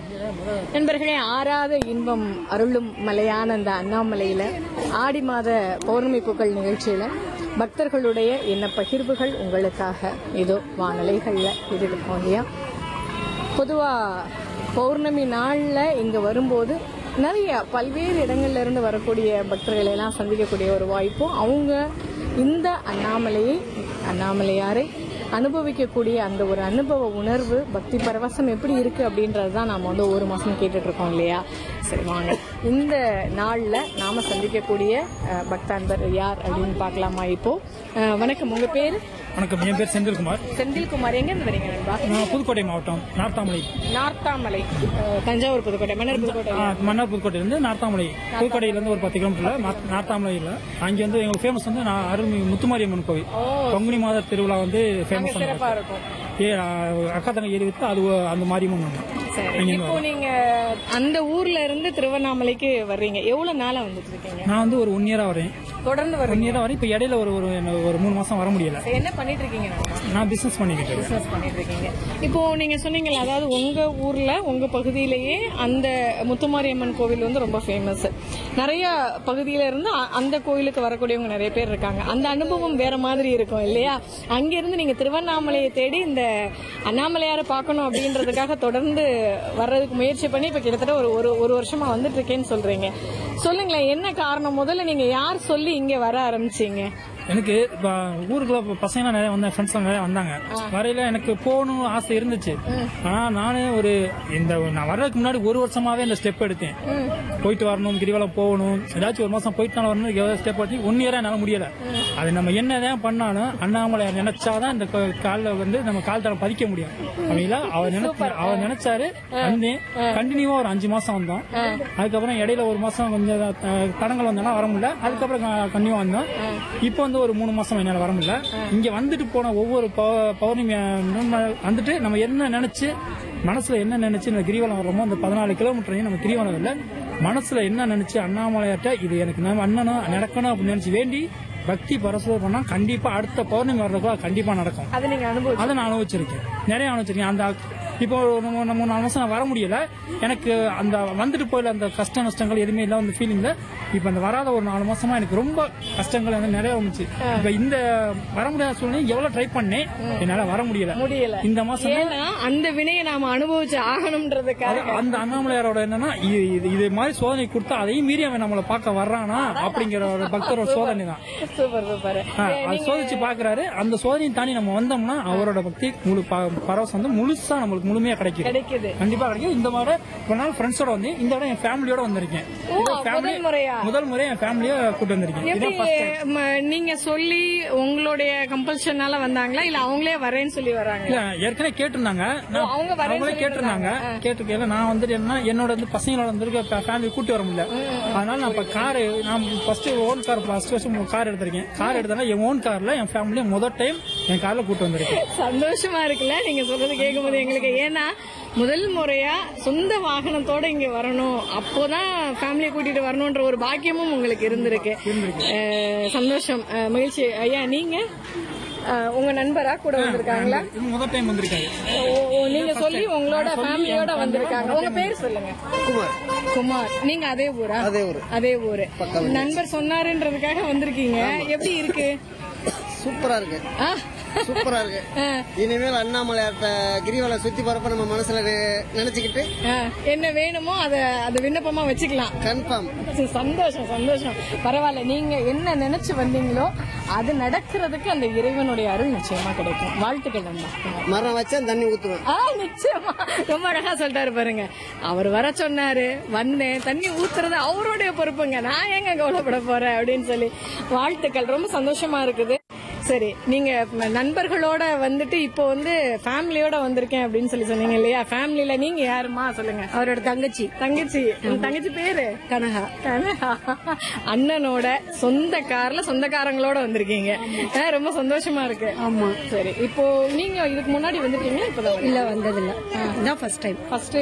நண்பர்களே ஆறாத இன்பம் அருளும் மலையான அந்த அண்ணாமலையில ஆடி மாத பௌர்ணமி பூக்கள் நிகழ்ச்சியில பக்தர்களுடைய என்ன பகிர்வுகள் உங்களுக்காக ஏதோ வானலைகள்ல இருக்கோம் இல்லையா பொதுவா பௌர்ணமி நாள்ல இங்க வரும்போது நிறைய பல்வேறு இடங்கள்ல இருந்து வரக்கூடிய பக்தர்களை எல்லாம் சந்திக்கக்கூடிய ஒரு வாய்ப்பும் அவங்க இந்த அண்ணாமலையை அண்ணாமலையாரை அனுபவிக்கக்கூடிய அந்த ஒரு அனுபவ உணர்வு பக்தி பரவசம் எப்படி இருக்கு அப்படின்றது தான் நாம வந்து ஒரு மாசம் கேட்டுட்டு இருக்கோம் இல்லையா சரி வாங்க இந்த நாள்ல நாம சந்திக்கக்கூடிய அஹ், பக்தான்பர் யார் அப்படின்னு பார்க்கலாமா இப்போ அஹ், வணக்கம் உங்க பேரு வணக்கம் என் பேர் செந்தில்குமார் செந்தில்குமார் எங்க இருந்து வரீங்க நண்பா நான் புதுக்கோட்டை மாவட்டம் நார்த்தாமலை நார்த்தாமலை அஹ், தஞ்சாவூர் புதுக்கோட்டை மன்னர் புதுக்கோட்டை ஆ, மன்னார் புதுக்கோட்டையிலிருந்து நார்த்தாமலை புதுக்கோட்டையிலேருந்து ஒரு பத்து கிலோமீட்டர்ல நார்த்- நார்த்தாமலையில் அங்கே வந்து எங்களுக்கு ஃபேமஸ் வந்து நான் அருள்மிகு முத்துமாரியம்மன் கோவில் பங்குனி மாத திருவிழா வந்து ஃபேமஸ் சிறப்பா இருக்கும் ஏ ஆ, அக்கா தங்க ஏறி விட்டு அது ஒ- அந்த மாரியம்மன் ஒண்ணு. சரி இப்போ நீங்க அந்த ஊர்ல இருந்து திருவண்ணாமலைக்கு வர்றீங்க எவ்வளவு நாளா வந்துட்டு இருக்கீங்க நான் வந்து ஒரு ஒன் இயரா வரேன் தொடர்ந்து ஒன் வர்றீங்க இயரா வரேன் இப்போ இடையில ஒரு ஒரு ஒரு மூணு மாசம் வர முடியல சரி, என்ன பண்ணிட்டு இருக்கீங்க நண்பா? நான் பிசினஸ் பண்ணிக்கிட்டு இருக்கேன் பிசினஸ் பண்ணிட்டு இருக்கீங்க இப்போ நீங்க சொன்னீங்கல்ல அதாவது உங்க ஊர்ல உங்க பகுதியிலேயே அந்த முத்துமாரியம்மன் கோவில் வந்து ரொம்ப ஃபேமஸ் நிறைய பகுதியில இருந்து அ- அந்த கோயிலுக்கு வரக்கூடியவங்க நிறைய பேர் இருக்காங்க அந்த அனுபவம் வேற மாதிரி இருக்கும் இல்லையா அங்க இருந்து நீங்க திருவண்ணாமலையை தேடி இந்த அண்ணாமலையாரை பார்க்கணும் அப்படின்றதுக்காக தொடர்ந்து வர்றதுக்கு முயற்சி பண்ணி இப்ப கிட்டத்தட்ட ஒரு ஒரு ஒரு வருஷமா வந்துட்டு இருக்கேன்னு சொல்றீங்க சொல்லுங்களேன் என்ன காரணம் முதல்ல நீங்க யார் சொல்லி இங்க வர ஆரம்பிச்சீங்க எனக்கு இப்ப ஊருக்குள்ள இப்ப பசங்க நிறைய வந்தாங்க ஃப்ரெண்ட்ஸ் நிறைய வந்தாங்க வரையில எனக்கு போகணும் ஆசை இருந்துச்சு ஆனா நானே ஒரு இந்த நான் வர்றதுக்கு முன்னாடி ஒரு வருஷமாவே இந்த ஸ்டெப் எடுத்தேன் போயிட்டு வரணும் கிரிவலம் போகணும் ஏதாச்சும் ஒரு மாசம் போயிட்டு நான் வரணும் ஏதாவது ஸ்டெப் எடுத்து ஒன் இயரா என்னால முடியல அது நம்ம என்னதான் பண்ணாலும் அண்ணாமலை நினைச்சாதான் இந்த க- கால்ல வந்து நம்ம கால் தரம் பதிக்க முடியும் அப்படிங்களா அவர் நினைச்சு அவர் நினைச்சாரு வந்தேன் கண்டினியூவா ஒரு அஞ்சு மாசம் வந்தோம் அதுக்கப்புறம் இடையில ஒரு மாசம் கொஞ்சம் அஹ், தடங்கள் வந்தோம்னா வர முடியல அதுக்கப்புறம் கண்டினியூ வந்தோம் இப்போ வந்து ஒரு மூணு மாசம் என்னால வர முடியல இங்க வந்துட்டு போன ஒவ்வொரு பௌ- பௌர்ணமி அஹ், வந்துட்டு நம்ம என்ன நினைச்சு மனசுல என்ன நினைச்சு இந்த கிரிவலம் வர்றோமோ அந்த பதினாலு கிலோமீட்டரையும் நம்ம கிரிவலம் இல்ல மனசுல என்ன நினைச்சு அண்ணாமலையாட்ட இது எனக்கு நம்ம அண்ணனும் நடக்கணும் அப்படின்னு நினைச்சு வேண்டி பக்தி பரசுரம் பண்ணா கண்டிப்பா அடுத்த பௌர்ணமி வர்றதுக்குள்ள அது கண்டிப்பா நடக்கும் அதை நீங்க அனுபவம் அதை நான் அனுபவிச்சிருக்கேன் நிறைய அனுபவிச்சிருக்கேன் அந்த இப்போ ஒரு நம்ம நம்ம நாலு மாசம் நான் வர முடியல எனக்கு அந்த வந்துட்டு போயில அந்த கஷ்ட நஷ்டங்கள் எதுவுமே இல்ல அந்த ஃபீலிங்ல இப்போ அந்த வராத ஒரு நாலு மாசமா எனக்கு ரொம்ப கஷ்டங்கள் வந்து நிறைய வந்துச்சு இப்போ இந்த வர முடியாத சூழ்நிலை எவ்வளவு ட்ரை பண்ணேன் என்னால வர முடியல முடியல இந்த மாசம் ஏன்னா அந்த வினையை நாம அனுபவிச்சு ஆகணும்ன்றதுக்காக அந்த அண்ணாமலையாரோட என்னன்னா இது இது- இது மாதிரி சோதனை கொடுத்தா அதையும் மீறி அவன் நம்மளை பார்க்க வர்றானா அப்படிங்கிற ஒரு பக்தரோட சோதனை தான் சூப்பர் சூப்பர் ஆ, அது சோதிச்சு பாக்குறாரு அந்த சோதனையை தாண்டி நம்ம வந்தோம்னா அவரோட பக்தி முழு ப- பரவசம் வந்து முழுசா நம்மளுக்கு முழுமையா கிடைக்கும் கிடைக்குது கண்டிப்பா கிடைக்கும் இந்த மாதிரி ஒரு நாள் ஃப்ரெண்ட்ஸோட வந்து இந்த இடம் என் ஃபேமிலியோட வந்திருக்கேன் ஓ, இது family- முதல் முறையா? முதல் முறை என் ஃபேமிலிய கூட்டு வந்திருக்கேன் எப்படி இதான் first time. ம, நீங்க சொல்லி உங்களுடைய கம்பல்ஷனால வந்தாங்களா இல்ல அவங்களே வரேன்னு சொல்லி வராங்க இல்ல ஏற்கனவே கேட்டிருந்தாங்க நான் அவங்க வரேன்னு அவங்களே சொல்லி கேட்டிருந்தாங்க கேட்டிருக்கேன் நான் வந்துட்டு என்ன என்னோட வந்து பசங்களோட வந்திருக்க ஃபேமிலி கூட்டி வர முடியல அதனால நான் இப்ப கார் நான் ஃபர்ஸ்ட் ஓன் கார் ஃபர்ஸ்ட் வருஷம் கார் எடுத்திருக்கேன் கார் எடுத்தா என் ஓன் கார்ல என் ஃபேமிலியை முதல் டைம் என் கார்ல கூட்டு வந்திருக்கேன் சந்தோஷமா இருக்குல்ல நீங்க சொல்றது கேட்கும்போது எங்களுக்கு ஏன்னா முதல் முறையா சொந்த வாகனத்தோட இங்க வரணும் அப்போதான் ஃபேமிலியை கூட்டிட்டு வரணும்ன்ற ஒரு பாக்கியமும் உங்களுக்கு இருந்திருக்கு அஹ், சந்தோஷம் அஹ், மகிழ்ச்சி ஐயா நீங்க அஹ், உங்க நண்பரா கூட வந்திருக்காங்களா இது முதல் டைம் வந்திருக்காரு ஓ, ஓ, நீங்க சொல்லி உங்களோட ஃபேமிலியோட வந்திருக்காங்க உங்க பேர் சொல்லுங்க குமார் குமார் நீங்க அதே ஊரா அதே ஊரு. அதே ஊரு நண்பர் சொன்னாருன்றதுக்காக வந்திருக்கீங்க எப்படி இருக்கு சூப்பரா இருக்கு ஆ? சூப்பரா இருக்கு ஆ, இனிமேல் அண்ணாமலையார்ட்ட கிரிவலம் சுத்தி போறப்ப நம்ம மனசுல நெ- நினைச்சுக்கிட்டு ஆ, என்ன வேணுமோ அத அது விண்ணப்பமா வச்சுக்கலாம் கன்ஃபார்ம் சரி, சந்தோஷம் சந்தோஷம் பரவாயில்ல நீங்க என்ன நினைச்சு வந்தீங்களோ அது நடக்கிறதுக்கு அந்த இறைவனுடைய அருள் நிச்சயமா கிடைக்கும் வாழ்த்துக்கள் நண்பா மரம் வச்சா தண்ணி ஊத்துவேன் ஆ நிச்சயமா ரொம்ப அழகா சொல்லிட்டாரு பாருங்க அவர் வர சொன்னாரு வந்தேன் தண்ணி ஊத்துறது அவருடைய பொறுப்புங்க நான் ஏங்க கவலைப்பட போறேன் அப்படின்னு சொல்லி வாழ்த்துக்கள் ரொம்ப சந்தோஷமா இருக்குது சரி நீங்க ம- நண்பர்களோட வந்துட்டு இப்போ வந்து ஃபேமிலியோட வந்திருக்கேன் அப்படின்னு சொல்லி சொன்னீங்க இல்லையா ஃபேமிலில நீங்க யாருமா சொல்லுங்க அவரோட தங்கச்சி தங்கச்சி உங்க தங்கச்சி பேரு கனகா கனகா அண்ணனோட சொந்த கார்ல சொந்தக்காரங்களோட வந்திருக்கீங்க ஆ, ரொம்ப சந்தோஷமா இருக்கு ஆமா சரி இப்போ நீங்க இதுக்கு முன்னாடி வந்திருக்கீங்க இப்பதான் இல்ல வந்ததில்ல இதான் ஃபர்ஸ்ட் டைம் ஃபர்ஸ்ட்